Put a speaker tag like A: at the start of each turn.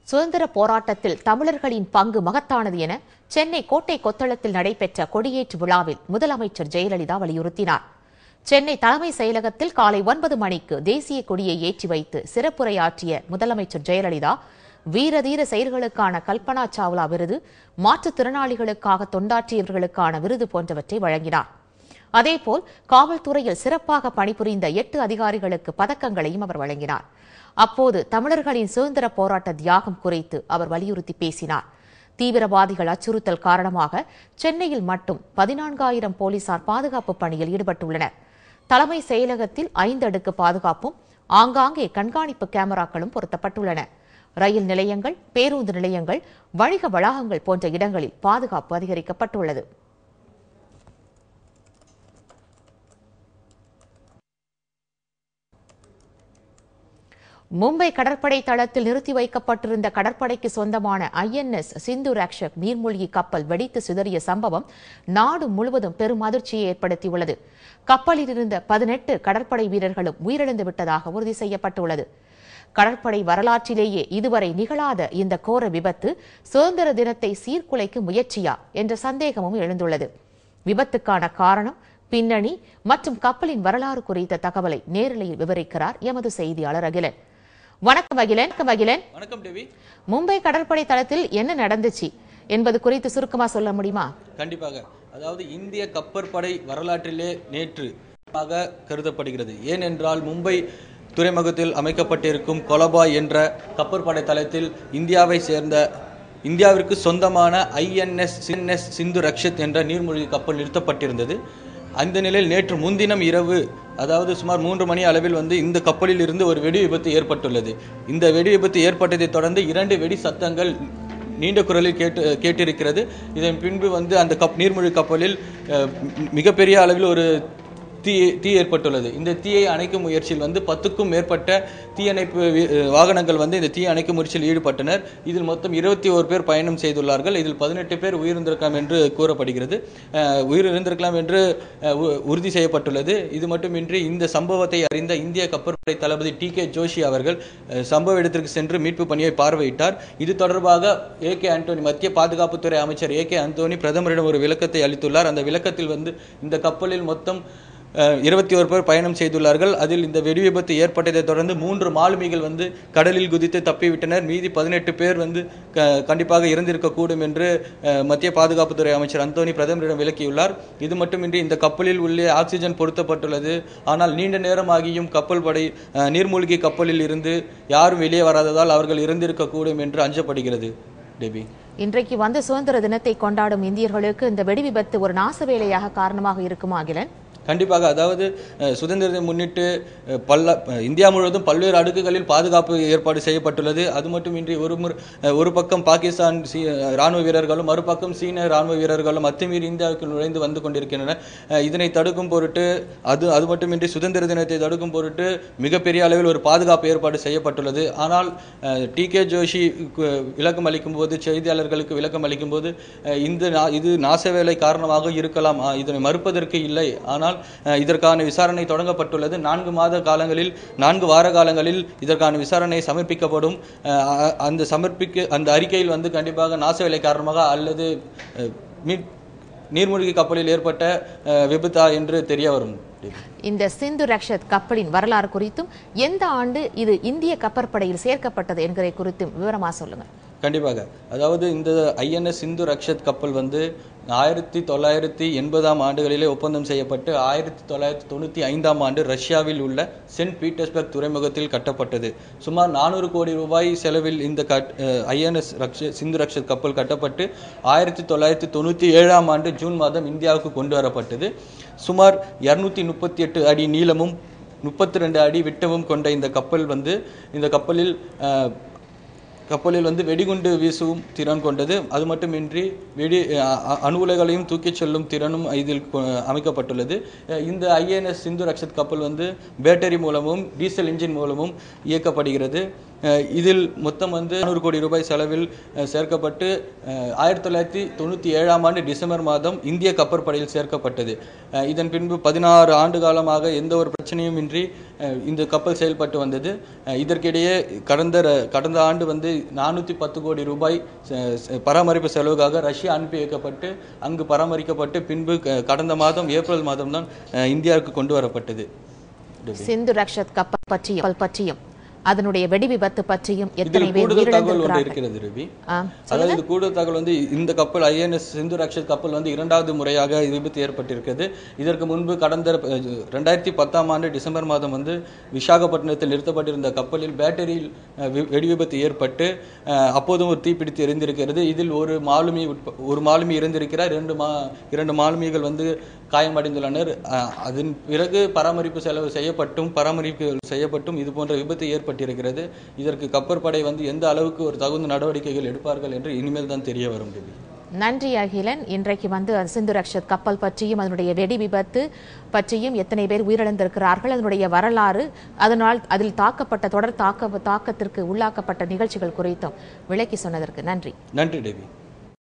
A: சுதந்திர போராட்டத்தில் தமிழர்களின் பங்கு மகத்தானது என சென்னை கோட்டை கொத்தளத்தில் நடைபெற்ற கொடியேற்று விழாவில் முதலமைச்சர் ஜெயலலிதா வலியுறுத்தினார் சென்னை தலைமை செயலகத்தில் காலை ஒன்பது மணிக்கு தேசிய கொடியை ஏற்றி வைத்து சிறப்புரையாற்றிய முதலமைச்சர் ஜெயலலிதா வீரதீர செயல்களுக்கான கல்பனா சாவ்லா விருது மாற்றுத்திறனாளிகளுக்காக தொண்டாற்றியவர்களுக்கான விருது போன்றவற்றை வழங்கினார் அதேபோல் காவல்துறையில் சிறப்பாக பணிபுரிந்த எட்டு அதிகாரிகளுக்கு பதக்கங்களையும் அவர் வழங்கினார் அப்போது தமிழர்களின் சுதந்திர போராட்ட தியாகம் குறித்து அவர் வலியுறுத்தி பேசினார் தீவிரவாதிகள் அச்சுறுத்தல் காரணமாக சென்னையில் மட்டும் பதினான்காயிரம் போலீசார் பாதுகாப்பு பணியில் ஈடுபட்டுள்ளனர் தலைமை செயலகத்தில் ஐந்து அடுக்கு பாதுகாப்பும் ஆங்காங்கே கண்காணிப்பு கேமராக்களும் பொருத்தப்பட்டுள்ளன ரயில் நிலையங்கள் பேருந்து நிலையங்கள் வணிக வளாகங்கள் போன்ற இடங்களில் பாதுகாப்பு அதிகரிக்கப்பட்டுள்ளது மும்பை கடற்படை தளத்தில் நிறுத்தி வைக்கப்பட்டிருந்த கடற்படைக்கு சொந்தமான ஐஎன்எஸ் சிந்து ராக்ஷக் நீர்மூழ்கி கப்பல் வெடித்து சிதறிய சம்பவம் நாடு முழுவதும் பெரும் அதிர்ச்சியை ஏற்படுத்தியுள்ளது கப்பலில் இருந்த பதினெட்டு கடற்படை வீரர்களும் உயிரிழந்து விட்டதாக உறுதி செய்யப்பட்டுள்ளது கடற்படை வரலாற்றிலேயே இதுவரை நிகழாத இந்த கோர விபத்து சுதந்திர தினத்தை சீர்குலைக்கும் முயற்சியா என்ற சந்தேகமும் எழுந்துள்ளது விபத்துக்கான காரணம் பின்னணி மற்றும் கப்பலின் வரலாறு குறித்த தகவலை நேரலையில் விவரிக்கிறார் எமது செய்தியாளர் அகிலன் வணக்கம் அகிலன் வணக்கம் அகிலன்
B: வணக்கம் தேவி
A: மும்பை கடற்படை தளத்தில் என்ன நடந்துச்சு என்பது குறித்து சுருக்கமா சொல்ல முடியுமா
B: கண்டிப்பாக அதாவது இந்திய கப்பற்படை வரலாற்றிலே நேற்று ஆக கருதப்படுகிறது ஏனென்றால் மும்பை துறைமுகத்தில் அமைக்கப்பட்டிருக்கும் கொலபாய் என்ற கப்பற்படை தளத்தில் இந்தியாவை சேர்ந்த இந்தியாவிற்கு சொந்தமான ஐஎன்எஸ் சிஎன்எஸ் சிந்து ரக்ஷத் என்ற நீர்மூழ்கி கப்பல் நிறுத்தப்பட்டிருந்தது அந்த நிலையில் நேற்று முன்தினம் இரவு அதாவது சுமார் மூன்று மணி அளவில் வந்து இந்த கப்பலில் இருந்து ஒரு வெடி விபத்து ஏற்பட்டுள்ளது இந்த வெடி விபத்து ஏற்பட்டதைத் தொடர்ந்து இரண்டு வெடி சத்தங்கள் நீண்ட குரலில் கேட்டு கேட்டிருக்கிறது இதன் பின்பு வந்து அந்த கப் நீர்மூழ்கி கப்பலில் அஹ், மிகப்பெரிய அளவில் ஒரு தீ தீ ஏற்பட்டுள்ளது இந்த தீயை அணைக்கும் முயற்சியில் வந்து பத்துக்கும் மேற்பட்ட தீயணைப்பு வி- அஹ், வாகனங்கள் வந்து இந்த தீ அணைக்கும் முயற்சியில் ஈடுபட்டனர் இதில் மொத்தம் இருபத்தி ஓரு பேர் பயணம் செய்துள்ளார்கள் இதில் பதினெட்டு பேர் உயிரிழந்திருக்கலாம் என்று கூறப்படுகிறது அஹ், உயிரிழந்திருக்கலாம் என்று அஹ், உ- உறுதி செய்யப்பட்டுள்ளது இது மட்டுமின்றி இந்த சம்பவத்தை அறிந்த இந்திய கப்பற்படை தளபதி டி கே ஜோஷி அவர்கள் அஹ், சம்பவ இடத்திற்கு சென்று மீட்பு பணியை பார்வையிட்டார் இது தொடர்பாக ஏ கே ஆண்டோனி மத்திய பாதுகாப்புத்துறை அமைச்சர் ஏ கே ஆண்டோனி பிரதமரிடம் ஒரு விளக்கத்தை அளித்துள்ளார் அந்த விளக்கத்தில் வந்து இந்த கப்பலில் மொத்தம் இருபத்தி ஒரு பேர் பயணம் செய்துள்ளார்கள் அதில் இந்த வெடி விபத்து ஏற்பட்டதை தொடர்ந்து மூன்று மாலுமிகள் வந்து கடலில் குதித்து தப்பிவிட்டனர் மீதி பதினெட்டு பேர் வந்து க- கண்டிப்பாக இறந்திருக்கக்கூடும் என்று அஹ், மத்திய பாதுகாப்புத்துறை அமைச்சர் அந்தோனி பிரதமரிடம் விளக்கியுள்ளார் இது மட்டுமின்றி இந்த கப்பலில் உள்ளே ஆக்சிஜன் பொருத்தப்பட்டுள்ளது ஆனால் நீண்ட நேரமாகியும் கப்பல் படை அஹ், நீர்மூழ்கி கப்பலில் இருந்து யாரும் வெளியே வராததால் அவர்கள் இறந்திருக்கக்கூடும் என்று அஞ்சப்படுகிறது டெபி
A: இன்றைக்கு வந்து சுதந்திர தினத்தை கொண்டாடும் இந்தியர்களுக்கு இந்த வெடி விபத்து ஒரு நாச வேலையாக காரணமாக இருக்குமா அகிலன்
B: கண்டிப்பாக அதாவது அஹ், சுதந்திரத்தை முன்னிட்டு அஹ், பல்ல அஹ், இந்தியா முழுவதும் பல்வேறு அடுக்குகளில் பாதுகாப்பு ஏற்பாடு செய்யப்பட்டுள்ளது அது மட்டுமின்றி ஒரு முறை அஹ், ஒரு பக்கம் பாகிஸ்தான் சீ- அஹ், ராணுவ வீரர்களும் மறுபக்கம் சீன ராணுவ வீரர்களும் அத்துமீறி இந்தியாவுக்கு நுழைந்து வந்து கொண்டிருக்கின்றனர் அஹ், இதனை தடுக்கும் பொருட்டு அது அது மட்டுமின்றி சுதந்திர தினத்தை தடுக்கும் பொருட்டு மிகப்பெரிய அளவில் ஒரு பாதுகாப்பு ஏற்பாடு செய்யப்பட்டுள்ளது ஆனால் டி கே ஜோஷி கு- விளக்கம் அளிக்கும் போது செய்தியாளர்களுக்கு விளக்கம் அளிக்கும் போது அஹ், இந்த நா- இது நாசவேலை காரணமாக இருக்கலாம் ஆ, இதனை மறுப்பதற்கு இல்லை ஆனால் அஹ், இதற்கான விசாரணை தொடங்கப்பட்டுள்ளது நான்கு மாத காலங்களில் நான்கு வார காலங்களில் இதற்கான விசாரணை சமர்ப்பிக்கப்படும் அஹ், அ- அந்த சமர்ப்பிக்க அந்த அறிக்கையில் வந்து கண்டிப்பாக நாசவேலை காரணமாக அல்லது அஹ், மீட்- நீர்மூழ்கி கப்பலில் ஏற்பட்ட அஹ், விபத்தா என்று தெரிய வரும்
A: இந்த சிந்து ரக்ஷத் கப்பலின் வரலாறு குறித்தும் எந்த ஆண்டு இது இந்திய கப்பற்படையில் சேர்க்கப்பட்டது என்கிற குறித்தும் விவரமா சொல்லுங்க
B: கண்டிப்பாக அதாவது இந்த ஐஎன்எஸ் சிந்து ரக்ஷத் கப்பல் வந்து ஆயிரத்தி தொள்ளாயிரத்தி எண்பதாம் ஆண்டுகளிலே ஒப்பந்தம் செய்யப்பட்டு ஆயிரத்தி தொள்ளாயிரத்தி தொண்ணூற்றி ஐந்தாம் ஆண்டு ரஷ்யாவில் உள்ள சென்ட் பீட்டர்ஸ்பர்க் துறைமுகத்தில் கட்டப்பட்டது சுமார் நானூறு கோடி ரூபாய் செலவில் இந்த கட் ஐஎன்எஸ் ரக்ஷ சிந்து ரக்ஷத் கப்பல் கட்டப்பட்டு ஆயிரத்தி தொள்ளாயிரத்தி தொண்ணூற்றி ஏழாம் ஆண்டு ஜூன் மாதம் இந்தியாவுக்கு கொண்டு வரப்பட்டது சுமார் இரநூத்தி முப்பத்தி எட்டு அடி நீளமும் முப்பத்தி ரெண்டு அடி விட்டமும் கொண்ட இந்த கப்பல் வந்து இந்த கப்பலில் அஹ், கப்பலில் வந்து வெடிகுண்டு வீசும் திறன் கொண்டது அது மட்டுமின்றி வெடி அ- அ- அணு உலைகளையும் தூக்கிச் செல்லும் திறனும் இதில் கொ- அமைக்கப்பட்டுள்ளது அஹ் இந்த ஐஎன்எஸ் சிந்து ரக்ஷத் கப்பல் வந்து பேட்டரி மூலமும் டீசல் இன்ஜின் மூலமும் இயக்கப்படுகிறது அஹ், இதில் மொத்தம் வந்து நானூறு கோடி ரூபாய் செலவில் அஹ், சேர்க்கப்பட்டு அஹ், ஆயிரத்தி தொள்ளாயிரத்தி தொண்ணூற்றி ஏழாம் ஆண்டு டிசம்பர் மாதம் இந்திய கப்பற்படையில் சேர்க்கப்பட்டது அஹ், இதன் பின்பு பதினாறு ஆண்டு காலமாக எந்த ஒரு பிரச்சனையும் இன்றி அஹ், இந்த கப்பல் செயல்பட்டு வந்தது அஹ், இதற்கிடையே கடந்த ர- கடந்த ஆண்டு வந்து நானூற்றி பத்து கோடி ரூபாய் ச- ச- பராமரிப்பு செலவுக்காக ரஷ்யா அனுப்பி வைக்கப்பட்டு அங்கு பராமரிக்கப்பட்டு பின்பு க- கடந்த மாதம் ஏப்ரல் மாதம் தான் இந்தியாவுக்கு கொண்டு வரப்பட்டது
A: சிந்து ரக்ஷத் கப்பல் பற்றியும் கப்பல் பற்றியும் அதனுடைய வெடி விபத்து பற்றியும் எத்தனை
B: இதில்
A: பேர்
B: கூடுதல் தகவல் ஒன்று
A: உயிரிழந்திருக்கிறார்கள்
B: இருக்கிறது ரவி
A: ஆ,
B: அதாவது இது கூடுதல் தகவல் வந்து இந்த கப்பல் ஐஎன்எஸ் சிந்து ரக்ஷத் கப்பல் வந்து இரண்டாவது முறையாக விபத்து ஏற்பட்டிருக்கிறது இதற்கு முன்பு கடந்த அஹ், ரெண்டாயிரத்தி பத்தாம் ஆண்டு டிசம்பர் மாதம் வந்து விசாகப்பட்டினத்தில் நிறுத்தப்பட்டிருந்த கப்பலில் பேட்டரியில் அஹ், வி- வெடி விபத்து ஏற்பட்டு அஹ், அப்போதும் ஒரு தீப்பிடித்து எரிந்திருக்கிறது இதில் ஒரு மாலுமி உட்ப- ஒரு மாலுமி இறந்திருக்கிறார் இரண்டு மா இரண்டு மாலுமிகள் வந்து காயமடைந்துள்ளனர் அஹ், அதன் பிறகு பராமரிப்பு செலவு செய்யப்பட்டும் பராமரிப்பு செய்யப்பட்டும் இது போன்ற விபத்து ஏற்பட்டிருக்கிறது இதற்கு கப்பற்படை வந்து எந்த அளவுக்கு ஒரு தகுந்த நடவடிக்கைகள் எடுப்பார்கள் என்று இனிமேல் தான் தெரிய வரும் தேவி
A: நன்றி அகிலன் இன்றைக்கு வந்து சிந்து ரக்ஷத் கப்பல் பற்றியும் அதனுடைய வெடி விபத்து பற்றியும் எத்தனை பேர் உயிரிழந்திருக்கிறார்கள் அதனுடைய வரலாறு அதனால் அதில் தாக்கப்பட்ட தொடர் தாக்க தாக்கத்திற்கு உள்ளாக்கப்பட்ட நிகழ்ச்சிகள் குறித்தும் விளக்கி சொன்னதற்கு நன்றி
B: நன்றி தேவி